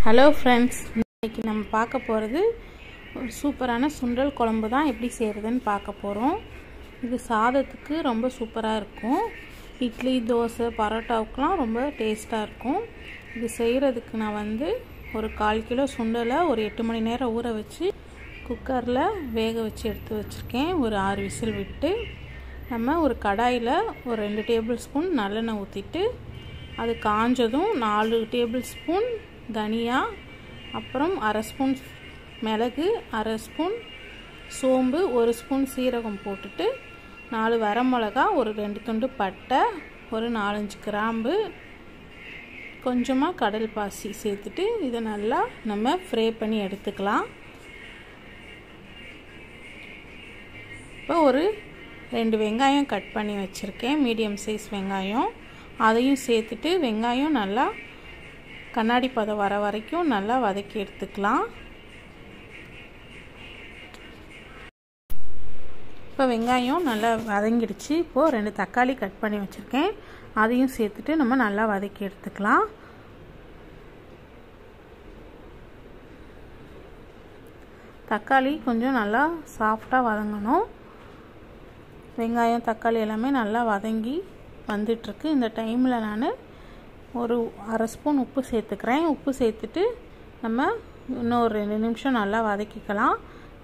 hello friends இன்றைக்கி நம்ம பார்க்க போகிறது ஒரு சூப்பரான சுண்டல் குழம்பு தான் எப்படி செய்கிறதுன்னு பார்க்க போகிறோம் இது சாதத்துக்கு ரொம்ப சூப்பராக இருக்கும் இட்லி தோசை பரோட்டாவுக்கெலாம் ரொம்ப டேஸ்ட்டாக இருக்கும் இது செய்கிறதுக்கு நான் வந்து ஒரு கால் கிலோ சுண்டலை ஒரு எட்டு மணி நேரம் ஊற வச்சு குக்கரில் வேக வச்சு எடுத்து வச்சுருக்கேன் ஒரு ஆறு விசில் விட்டு நம்ம ஒரு கடாயில் ஒரு ரெண்டு டேபிள் ஸ்பூன் நல்லெண்ணெய் ஊற்றிட்டு அது காஞ்சதும் நாலு டேபிள் ஸ்பூன் தனியா அப்புறம் அரை ஸ்பூன் மிளகு அரை ஸ்பூன் சோம்பு ஒரு ஸ்பூன் சீரகம் போட்டுட்டு நாலு வரமிளகா ஒரு ரெண்டு துண்டு பட்டை ஒரு நாலஞ்சு கிராம்பு கொஞ்சமாக கடல் பாசி சேர்த்துட்டு இதை நல்லா நம்ம ஃப்ரை பண்ணி எடுத்துக்கலாம் இப்போ ஒரு ரெண்டு வெங்காயம் கட் பண்ணி வச்சுருக்கேன் மீடியம் சைஸ் வெங்காயம் அதையும் சேர்த்துட்டு வெங்காயம் நல்லா கண்ணாடி பதம் வர வரைக்கும் நல்லா வதக்கி எடுத்துக்கலாம் இப்போ வெங்காயம் நல்லா வதங்கிடுச்சு இப்போது ரெண்டு தக்காளி கட் பண்ணி வச்சுருக்கேன் அதையும் சேர்த்துட்டு நம்ம நல்லா வதக்கி எடுத்துக்கலாம் தக்காளி கொஞ்சம் நல்லா சாஃப்டாக வதங்கணும் வெங்காயம் தக்காளி எல்லாமே நல்லா வதங்கி வந்துட்டுருக்கு இந்த டைமில் நான் ஒரு அரை ஸ்பூன் உப்பு சேர்த்துக்கிறேன் உப்பு சேர்த்துட்டு நம்ம இன்னும் ஒரு ரெண்டு நிமிஷம் நல்லா வதக்கிக்கலாம்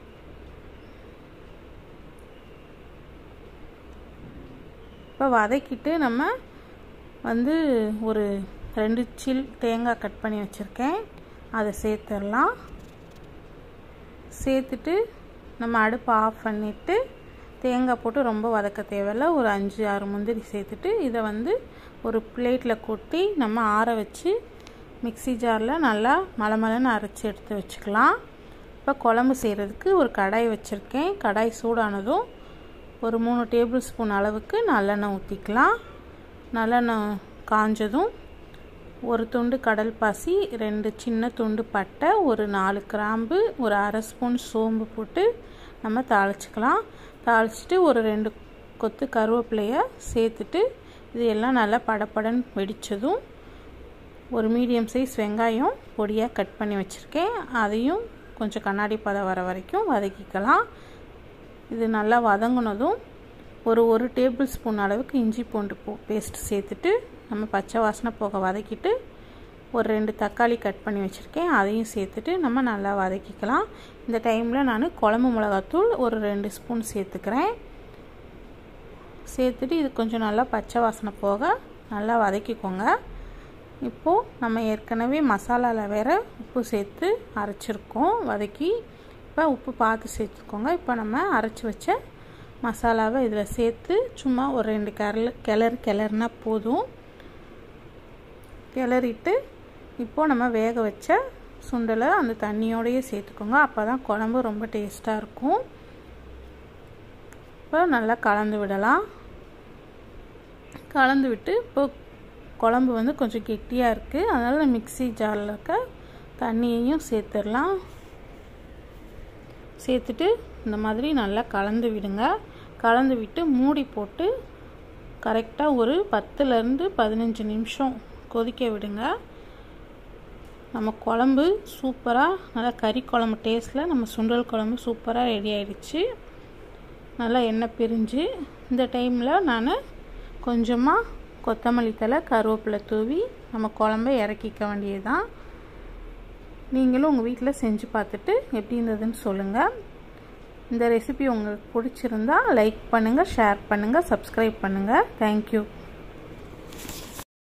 இப்போ வதக்கிட்டு நம்ம வந்து ஒரு ரெண்டு சில் தேங்காய் கட் பண்ணி வச்சுருக்கேன் அதை சேர்த்துடலாம் சேர்த்துட்டு நம்ம அடுப்பை ஆஃப் பண்ணிவிட்டு தேங்காய் போட்டு ரொம்ப வதக்க தேவையில்ல ஒரு அஞ்சு ஆறு முந்திரி சேர்த்துட்டு இதை வந்து ஒரு பிளேட்டில் கொட்டி நம்ம ஆற வச்சு மிக்சி ஜாரில் நல்லா மலமலன்னு அரைச்சி எடுத்து வச்சுக்கலாம் இப்போ குழம்பு செய்கிறதுக்கு ஒரு கடாய் வச்சுருக்கேன் கடாய் சூடானதும் ஒரு மூணு டேபிள் ஸ்பூன் அளவுக்கு நல்லெண்ணெய் ஊற்றிக்கலாம் நல்லெண்ணெய் காஞ்சதும் ஒரு துண்டு கடல் பாசி ரெண்டு சின்ன துண்டு பட்டை ஒரு நாலு கிராம்பு ஒரு அரை ஸ்பூன் சோம்பு போட்டு நம்ம தாளிச்சிக்கலாம் தாளிச்சிட்டு ஒரு ரெண்டு கொத்து கருவேப்பிலையை சேர்த்துட்டு இது எல்லாம் நல்லா படப்படன்னு வெடித்ததும் ஒரு மீடியம் சைஸ் வெங்காயம் பொடியாக கட் பண்ணி வச்சுருக்கேன் அதையும் கொஞ்சம் கண்ணாடி பதம் வர வரைக்கும் வதக்கிக்கலாம் இது நல்லா வதங்கினதும் ஒரு ஒரு டேபிள் ஸ்பூன் அளவுக்கு இஞ்சி பூண்டு பூ பேஸ்ட் சேர்த்துட்டு நம்ம பச்சை வாசனை போக வதக்கிட்டு ஒரு ரெண்டு தக்காளி கட் பண்ணி வச்சுருக்கேன் அதையும் சேர்த்துட்டு நம்ம நல்லா வதக்கிக்கலாம் இந்த டைமில் நான் குழம்பு மிளகாத்தூள் ஒரு ரெண்டு ஸ்பூன் சேர்த்துக்கிறேன் சேர்த்துட்டு இது கொஞ்சம் நல்லா பச்சை வாசனை போக நல்லா வதக்கிக்கோங்க இப்போது நம்ம ஏற்கனவே மசாலாவில் வேறு உப்பு சேர்த்து அரைச்சிருக்கோம் வதக்கி இப்போ உப்பு பார்த்து சேர்த்துக்கோங்க இப்போ நம்ம அரைச்சி வச்ச மசாலாவை இதில் சேர்த்து சும்மா ஒரு ரெண்டு கிளறு கிளறு கிளறுனா போதும் கிளறிட்டு இப்போது நம்ம வேக வச்ச சுண்டலை அந்த தண்ணியோடையே சேர்த்துக்கோங்க அப்போ தான் குழம்பு ரொம்ப டேஸ்ட்டாக இருக்கும் இப்போ நல்லா கலந்து விடலாம் கலந்து விட்டு இப்போ குழம்பு வந்து கொஞ்சம் கெட்டியாக இருக்குது அதனால் மிக்சி ஜாரில் இருக்க தண்ணியையும் சேர்த்துடலாம் சேர்த்துட்டு இந்த மாதிரி நல்லா கலந்து விடுங்க கலந்து விட்டு மூடி போட்டு கரெக்டாக ஒரு பத்துலேருந்து பதினஞ்சு நிமிஷம் கொதிக்க விடுங்க நம்ம குழம்பு சூப்பராக நல்லா கறி குழம்பு டேஸ்ட்டில் நம்ம சுண்டல் குழம்பு சூப்பராக ரெடி ஆகிடுச்சு நல்லா எண்ணெய் பிரிஞ்சு இந்த டைமில் நான் கொஞ்சமாக கொத்தமல்லி தலை கருவேப்பிலை தூவி நம்ம குழம்ப இறக்கிக்க வேண்டியதுதான் நீங்களும் உங்கள் வீட்டில் செஞ்சு பார்த்துட்டு எப்படி இருந்ததுன்னு சொல்லுங்கள் இந்த ரெசிபி உங்களுக்கு பிடிச்சிருந்தா லைக் பண்ணுங்கள் ஷேர் பண்ணுங்கள் சப்ஸ்கிரைப் பண்ணுங்கள் தேங்க்யூ